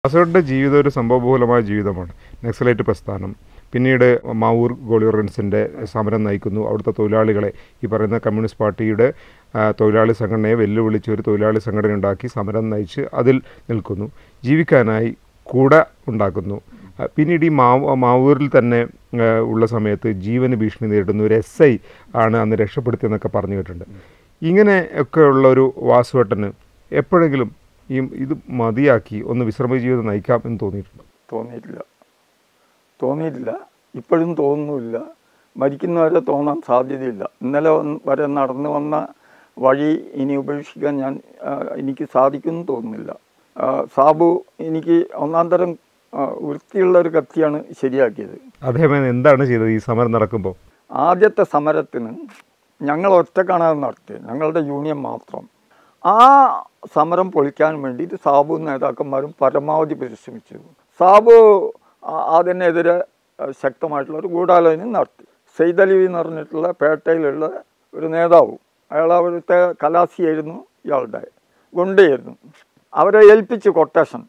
വാസുദേവന്റെ ജീവിതം ഒരു സംഭവബഹുലമായ ജീവിതമാണ് നക്സലൈറ്റ് പ്രസ്ഥാനം പിന്നീട് മാവൂർ ഗോളിയറൻസിൻ്റെ സമരം നയിക്കുന്നു അവിടുത്തെ തൊഴിലാളികളെ ഈ പറയുന്ന കമ്മ്യൂണിസ്റ്റ് പാർട്ടിയുടെ ആ, തൊഴിലാളി സംഘടനയെ വെല്ലുവിളിച്ച് ഒരു തൊഴിലാളി സംഘടന ഉണ്ടാക്കി സമരം നയിച്ച് അതിൽ നിൽക്കുന്നു ജീവിക്കാനായി കൂട ഉണ്ടാക്കുന്നു ആ, പിന്നീട് ഈ മാവൂ മാവൂരിൽ തന്നെ ആ, ഉള്ള സമയത്ത് ജീവന് ഭീഷണി നേരിടുന്ന ഒരു എസ് ഐ ആണ് അന്ന് രക്ഷപ്പെടുത്തിയെന്നൊക്കെ പറഞ്ഞു കേട്ടിട്ടുണ്ട് ഇങ്ങനെ ഒക്കെ ഉള്ള ഒരു വാസുവേട്ടന് എപ്പോഴെങ്കിലും ഈ ഇത് മതിയാക്കി ഒന്ന് വിശ്രമ ജീവിതം നയിക്കാം എന്ന് തോന്നിയിട്ടുണ്ട് തോന്നിയിട്ടില്ല തോന്നിയിട്ടില്ല ഇപ്പോഴും തോന്നുന്നില്ല മരിക്കുന്നവരെ തോന്നാൻ സാധ്യതയില്ല ഇന്നലെ വന്ന് വരെ നടന്നു വന്ന വഴി ഇനി ഉപേക്ഷിക്കാൻ ഞാൻ ആ, എനിക്ക് സാധിക്കുമെന്ന് തോന്നുന്നില്ല ആ, സാബു എനിക്ക് ഒന്നാം തരം ആ, വൃത്തിയുള്ള ഒരു കത്തിയാണ് ശരിയാക്കിയത് അദ്ദേഹം എന്താണ് ചെയ്തത് ഈ സമരം നടക്കുമ്പോൾ ആദ്യത്തെ സമരത്തിന് ഞങ്ങൾ ഒറ്റക്കാണ് അത് നടത്തിയത് ഞങ്ങളുടെ യൂണിയൻ മാത്രം ആ സമരം പൊളിക്കാൻ വേണ്ടിയിട്ട് സാബു നേതാക്കന്മാരും പരമാവധി പരിശ്രമിച്ചു സാബു ആ- അതിനെതിരെ അഹ് ശക്തമായിട്ടുള്ള ഒരു ഗൂഢാലോചന നടത്തി സെയ്ദലി എന്ന് പറഞ്ഞിട്ടുള്ള പേട്ടയിലുള്ള ഒരു നേതാവും അയാൾ അവിടുത്തെ കലാസിയായിരുന്നു ഇയാളുടെ ഗുണ്ടയായിരുന്നു അവരെ ഏൽപ്പിച്ചു കൊട്ടേഷൻ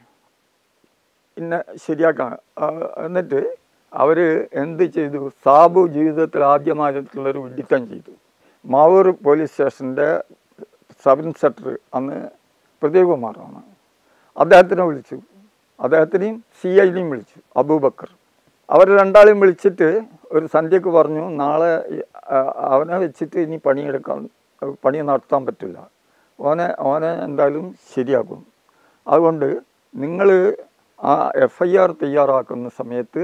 ഇന്നെ ശരിയാക്കാൻ ആ, എന്നിട്ട് അവർ എന്ത് ചെയ്തു സാബു ജീവിതത്തിൽ ആദ്യമായിട്ടുള്ളൊരു വിഡിത്തം ചെയ്തു മാവൂർ പോലീസ് സ്റ്റേഷൻ്റെ സബ് ഇൻസ്പെക്ടർ അന്ന് പ്രദീപ് കുമാറാണ് അദ്ദേഹത്തിനെ വിളിച്ചു അദ്ദേഹത്തിനെയും സി ഐനെയും വിളിച്ചു അബൂബക്കർ അവർ രണ്ടാളെയും വിളിച്ചിട്ട് ഒരു സന്ധ്യക്ക് പറഞ്ഞു നാളെ ഈ, ആ, അവനെ വെച്ചിട്ട് ഇനി പണിയെടുക്കാൻ പണി നടത്താൻ പറ്റില്ല ഓനെ ഓനെ എന്തായാലും ശരിയാക്കും അതുകൊണ്ട് നിങ്ങൾ ആ എഫ് ഐ ആർ തയ്യാറാക്കുന്ന സമയത്ത്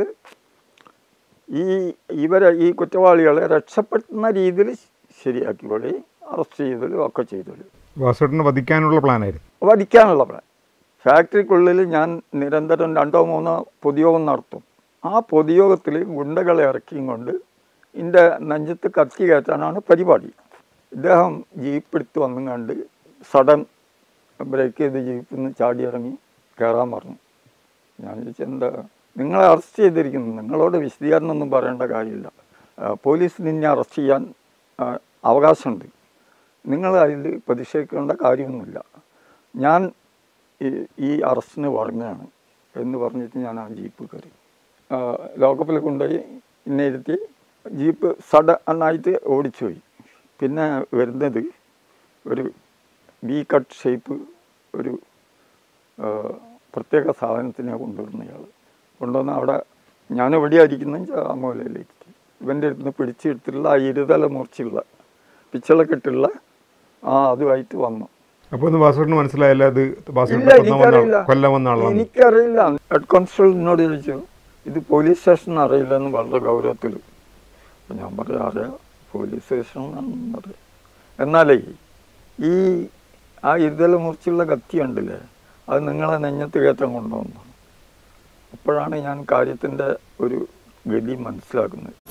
ഈ ഇവരെ ഈ കുറ്റവാളികളെ രക്ഷപ്പെടുത്തുന്ന രീതിയിൽ ശരിയാക്കിക്കോളി അറസ്റ്റ് ചെയ്തോളൂ ഒക്കെ ചെയ്തോളൂ വാസുവേട്ടനെ വധിക്കാനുള്ള പ്ലാനായിരുന്നു വധിക്കാനുള്ള പ്ലാൻ ഫാക്ടറിക്കുള്ളിൽ ഞാൻ നിരന്തരം രണ്ടോ മൂന്നോ പൊതുയോഗം നടത്തും ആ പൊതുയോഗത്തിൽ ഗുണ്ടകളെ ഇറക്കിയും കൊണ്ട് എൻ്റെ നെഞ്ചത്ത് കത്തി കയറ്റാനാണ് പരിപാടി ഇദ്ദേഹം ജീപ്പ് എടുത്ത് വന്നും കണ്ട് സഡൻ ബ്രേക്ക് ചെയ്ത് ജീപ്പിൽ നിന്ന് ചാടി ഇറങ്ങി കയറാൻ പറഞ്ഞു ഞാൻ ചോദിച്ചു എന്താ നിങ്ങളെ അറസ്റ്റ് ചെയ്തിരിക്കുന്നു നിങ്ങളോട് വിശദീകരണമൊന്നും പറയേണ്ട കാര്യമില്ല ആ, പോലീസ് നിന്നെ അറസ്റ്റ് ചെയ്യാൻ ആ, അവകാശമുണ്ട് നിങ്ങൾ അതിൽ പ്രതിഷേധിക്കേണ്ട കാര്യമൊന്നുമില്ല ഞാൻ ഈ ഈ അറസ്റ്റിന് പറഞ്ഞാണ് എന്ന് പറഞ്ഞിട്ട് ഞാൻ ആ ജീപ്പ് കയറി ആ, ലോക്കപ്പിൽ കൊണ്ടുപോയി എന്നെ ഇരുത്തി ജീപ്പ് സഡനായിട്ട് ഓടിച്ചു പോയി പിന്നെ വരുന്നത് ഒരു വി കട്ട് ഷേപ്പ് ഒരു ആ, പ്രത്യേക സാധനത്തിനെ കൊണ്ടുവരുന്ന ഇയാൾ കൊണ്ടുവന്ന് അവിടെ ഞാൻ എവിടെയായിരിക്കുന്ന ആ മൂലയിലേക്ക് ഇവൻ്റെ അടുത്ത് നിന്ന് പിടിച്ചെടുത്തിട്ടുള്ള ആ ഇരുതല മുറിച്ചുള്ള പിച്ചളക്കെട്ടുള്ള ആ അതുമായിട്ട് വന്നു അപ്പോൾ ഒന്ന് വാസുവേട്ടന് മനസ്സിലായില്ല അത് ഇല്ല വാസുവേട്ടനെ എനിക്കറിയില്ല കൊല്ലാൻ വന്ന ആളാണ് എനിക്കറിയില്ല ഹെഡ് കോൺസ്റ്റബിൾ എന്നോട് ചോദിച്ചു ഇത് പോലീസ് സ്റ്റേഷൻ അറിയില്ല എന്ന് വളരെ ഗൗരവത്തിൽ അപ്പൊ ഞാൻ പറയാം അറിയാം പോലീസ് സ്റ്റേഷൻ പറയാം എന്നാലേ ഈ ആ ഇരുതല മുറിച്ചുള്ള കത്തി ഉണ്ടല്ലേ അത് നിങ്ങളെ നെഞ്ഞത്ത് കയറ്റം കൊണ്ടുവന്നു അപ്പോഴാണ് ഞാൻ കാര്യത്തിൻ്റെ ഒരു ഗതി മനസ്സിലാക്കുന്നത്